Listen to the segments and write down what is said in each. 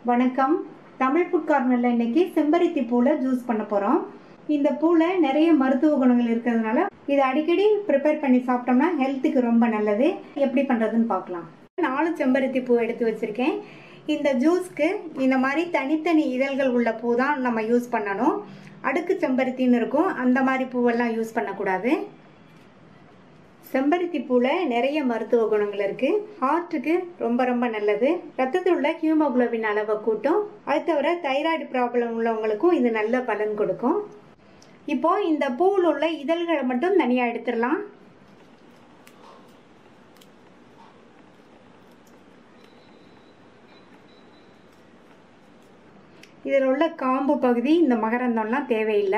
வணக்கம் தமிழ் ஃபுட் கார்னரில் இன்னைக்கு செம்பருத்தி பூவில் ஜூஸ் பண்ண போகிறோம் இந்த பூவில் நிறைய மருத்துவ குணங்கள் இருக்கிறதுனால இதை அடிக்கடி ப்ரிப்பேர் பண்ணி சாப்பிட்டோம்னா ஹெல்த்துக்கு ரொம்ப நல்லது எப்படி பண்ணுறதுன்னு பார்க்கலாம் நாலு செம்பருத்தி பூ எடுத்து வச்சுருக்கேன் இந்த ஜூஸ்க்கு இந்த மாதிரி தனித்தனி இதழ்கள் உள்ள பூ தான் நம்ம யூஸ் பண்ணணும் அடுக்கு செம்பருத்தின்னு இருக்கும் அந்த மாதிரி பூவெல்லாம் யூஸ் பண்ணக்கூடாது செம்பருத்தி பூவில் நிறைய மருத்துவ குணங்கள் இருக்கு ஹார்ட்டுக்கு ரொம்ப ரொம்ப நல்லது ரத்தத்தில் உள்ள ஹியூமோகுளோபின் அளவை கூட்டும் அது தவிர தைராய்டு ப்ராப்ளம் உள்ளவங்களுக்கும் இது நல்ல பலன் கொடுக்கும் இப்போ இந்த பூவில் உள்ள இதழ்களை மட்டும் தனியாக எடுத்துடலாம் இதில் உள்ள காம்பு பகுதி இந்த மகரந்தம்லாம் தேவையில்லை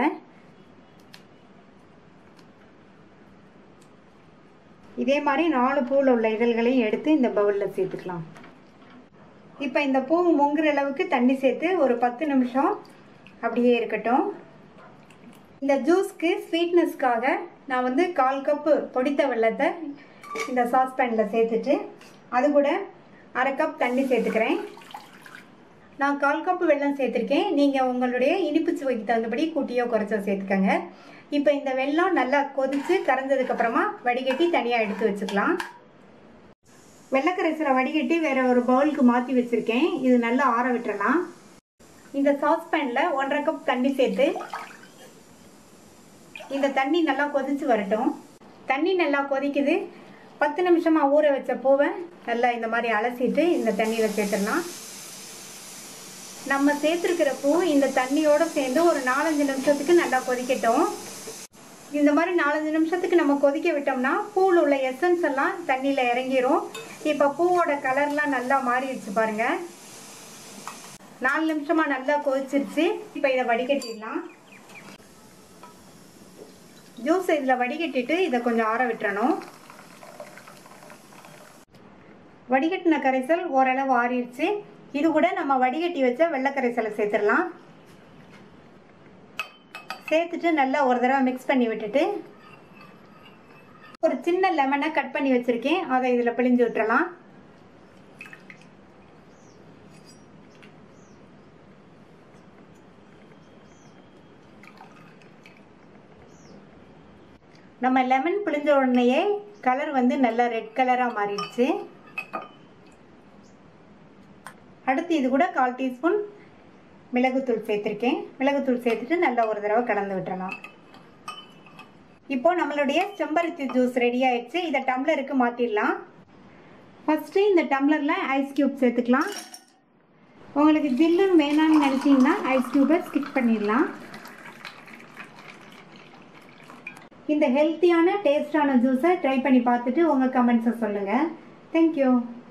இதே மாதிரி நாலு பூவில் உள்ள இதழ்களையும் எடுத்து இந்த பவுலில் சேர்த்துக்கலாம் இப்போ இந்த பூ முங்குற அளவுக்கு தண்ணி சேர்த்து ஒரு பத்து நிமிஷம் அப்படியே இருக்கட்டும் இந்த ஜூஸ்க்கு ஸ்வீட்னஸ்க்காக நான் வந்து கால் கப்பு பொடித்த வெள்ளத்தை இந்த சாஸ்பேனில் சேர்த்துட்டு அது கூட அரை கப் தண்ணி சேர்த்துக்கிறேன் நான் கால் கப்பு வெல்லம் சேர்த்துருக்கேன் நீங்கள் உங்களுடைய இனிப்பு சுவைக்கு தகுந்தபடி கூட்டியோ குறைச்சோ சேர்த்துக்கோங்க இப்போ இந்த வெல்லம் நல்லா கொதித்து கரைஞ்சதுக்கப்புறமா வடிகட்டி தனியாக எடுத்து வச்சுக்கலாம் வெள்ளக்கரைசலை வடிகட்டி வேற ஒரு பவுலுக்கு மாற்றி வச்சுருக்கேன் இது நல்லா ஆற விட்டுறலாம் இந்த சாஸ்பேனில் ஒன்றரை கப் தண்ணி சேர்த்து இந்த தண்ணி நல்லா கொதிச்சு வரட்டும் தண்ணி நல்லா கொதிக்குது பத்து நிமிஷமாக ஊற வச்ச பூவை நல்லா இந்த மாதிரி அலசிட்டு இந்த தண்ணியில் சேர்த்துடலாம் நம்ம சேர்த்துருக்கிற பூ இந்த தண்ணியோடு சேர்ந்து ஒரு நாலஞ்சு நிமிஷத்துக்கு நல்லா கொதிக்கட்டும் இந்த மாதிரி நாலஞ்சு நிமிஷத்துக்கு நம்ம கொதிக்க விட்டோம்னா பூவில் உள்ள எசன்ஸ் எல்லாம் தண்ணியில் இறங்கிரும் இப்போ பூவோட கலர்லாம் நல்லா மாறிடுச்சு பாருங்க நாலு நிமிஷமாக நல்லா கொதிச்சிருச்சு இப்போ இதை வடிகட்டிடலாம் ஜூஸ் இதில் வடிகட்டிட்டு இதை கொஞ்சம் ஆற விட்டுறணும் வடிகட்டின கரைசல் ஓரளவு ஆறிடுச்சு இது கூட நம்ம வடிகட்டி வச்ச வெள்ளைக்கரைசலை சேர்த்துடலாம் சேர்த்துட்டு நல்லா ஒரு தடவை மிக்ஸ் பண்ணி விட்டுட்டு ஒரு சின்ன லெமனை கட் பண்ணி வச்சுருக்கேன் அதை இதில் பிழிஞ்சு விட்டுறலாம் நம்ம லெமன் பிழிஞ்ச உடனேயே கலர் வந்து நல்லா ரெட் கலராக மாறிடுச்சு அடுத்து இது கூட கால் டீஸ்பூன் மிளகுத்தூள் சேர்த்துருக்கேன் மிளகுத்தூள் சேர்த்துட்டு நல்லா ஒரு தடவை கலந்து விட்டுறலாம் இப்போ நம்மளுடைய செம்பருத்தி ஜூஸ் ரெடி ஆயிடுச்சு இதை டம்ளருக்கு மாற்றிடலாம் ஃபஸ்ட்டு இந்த டம்ளரில் ஐஸ் க்யூப் சேர்த்துக்கலாம் உங்களுக்கு ஜில்லுன்னு வேணாம்னு நினச்சிங்கன்னா ஐஸ் க்யூபை ஸ்கிப் பண்ணிடலாம் இந்த ஹெல்த்தியான டேஸ்டான ஜூஸை ட்ரை பண்ணி பார்த்துட்டு உங்கள் கமெண்ட்ஸை சொல்லுங்கள் தேங்க்யூ